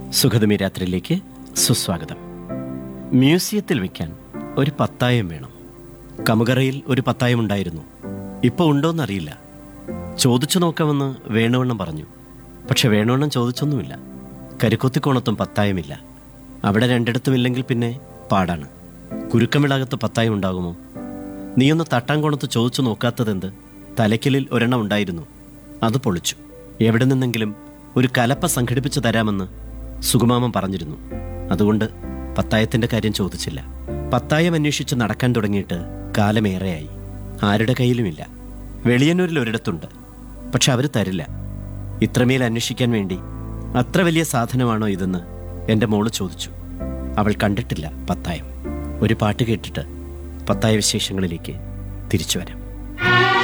സുഖതമി രാത്രിയിലേക്ക് സുസ്വാഗതം മ്യൂസിയത്തിൽ വെക്കാൻ ഒരു പത്തായം വേണം കമുകറയിൽ ഒരു പത്തായം ഉണ്ടായിരുന്നു ഇപ്പോൾ ഉണ്ടോന്നറിയില്ല ചോദിച്ചു നോക്കാമെന്ന് വേണുവണ്ണം പറഞ്ഞു പക്ഷെ വേണുവണ്ണം ചോദിച്ചൊന്നുമില്ല കരുക്കൊത്തിക്കോണത്തും പത്തായമില്ല അവിടെ രണ്ടിടത്തുമില്ലെങ്കിൽ പിന്നെ പാടാണ് കുരുക്കമിളകത്ത് പത്തായം ഉണ്ടാകുമോ നീയൊന്ന് തട്ടാൻകോണത്ത് ചോദിച്ചു നോക്കാത്തതെന്ത് തലയ്ക്കലിൽ ഒരെണ്ണം ഉണ്ടായിരുന്നു അത് പൊളിച്ചു എവിടെ നിന്നെങ്കിലും ഒരു കലപ്പ സംഘടിപ്പിച്ചു തരാമെന്ന് സുകുമാമൻ പറഞ്ഞിരുന്നു അതുകൊണ്ട് പത്തായത്തിന്റെ കാര്യം ചോദിച്ചില്ല പത്തായം അന്വേഷിച്ച് നടക്കാൻ തുടങ്ങിയിട്ട് കാലമേറെയായി ആരുടെ കയ്യിലുമില്ല വെളിയന്നൂരിൽ ഒരിടത്തുണ്ട് പക്ഷെ അവർ തരില്ല ഇത്രമേൽ അന്വേഷിക്കാൻ വേണ്ടി അത്ര വലിയ സാധനമാണോ ഇതെന്ന് എൻ്റെ മോള് ചോദിച്ചു അവൾ കണ്ടിട്ടില്ല പത്തായം ഒരു പാട്ട് കേട്ടിട്ട് പത്തായ വിശേഷങ്ങളിലേക്ക് തിരിച്ചു വരാം